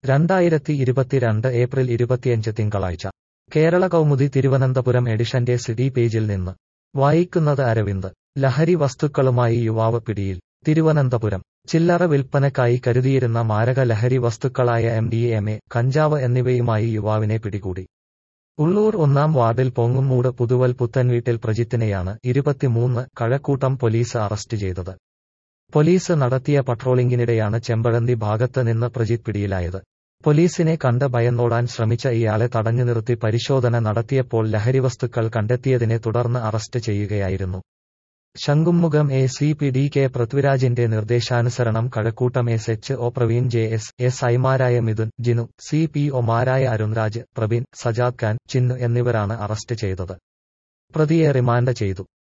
രണ്ടായിരത്തി ഇരുപത്തിരണ്ട് ഏപ്രിൽ ഇരുപത്തിയഞ്ച് തിങ്കളാഴ്ച കേരള കൗമുദി തിരുവനന്തപുരം എഡിഷന്റെ സിഡി പേജിൽ നിന്ന് വായിക്കുന്നത് അരവിന്ദ് ലഹരി വസ്തുക്കളുമായി യുവാവ് പിടിയിൽ തിരുവനന്തപുരം ചില്ലറ വിൽപ്പനക്കായി കരുതിയിരുന്ന മാരക ലഹരി വസ്തുക്കളായ എം ഡി എം എ കഞ്ചാവ് എന്നിവയുമായി യുവാവിനെ പിടികൂടി ഉള്ളൂർ ഒന്നാം വാർഡിൽ പൊങ്ങുമൂട് പുതുവൽ പുത്തൻവീട്ടിൽ പ്രജിത്തിനെയാണ് ഇരുപത്തിമൂന്ന് കഴക്കൂട്ടം പോലീസ് അറസ്റ്റ് ചെയ്തത് പോലീസ് നടത്തിയ പട്രോളിംഗിനിടെയാണ് ചെമ്പഴന്തി ഭാഗത്ത് നിന്ന് പ്രജിത്ത് പിടിയിലായത് പോലീസിനെ കണ്ട് ഭയന്നോടാൻ ശ്രമിച്ച ഇയാളെ തടഞ്ഞു നിർത്തി പരിശോധന നടത്തിയപ്പോൾ ലഹരിവസ്തുക്കൾ കണ്ടെത്തിയതിനെ തുടർന്ന് അറസ്റ്റ് ചെയ്യുകയായിരുന്നു Shankhumukham A C P D K പൃഥ്വിരാജിന്റെ നിർദ്ദേശാനുസരണം Kazhakkoottam S H O Praveen J S S ഐമാരായ മിഥുൻ ജിനു സി പി ഒമാരായ അരുൺരാജ് പ്രവീൺ സജാദ് ഖാൻ ചിന്നു എന്നിവരാണ് അറസ്റ്റ് ചെയ്തത് പ്രതിയെ റിമാൻഡ് ചെയ്തു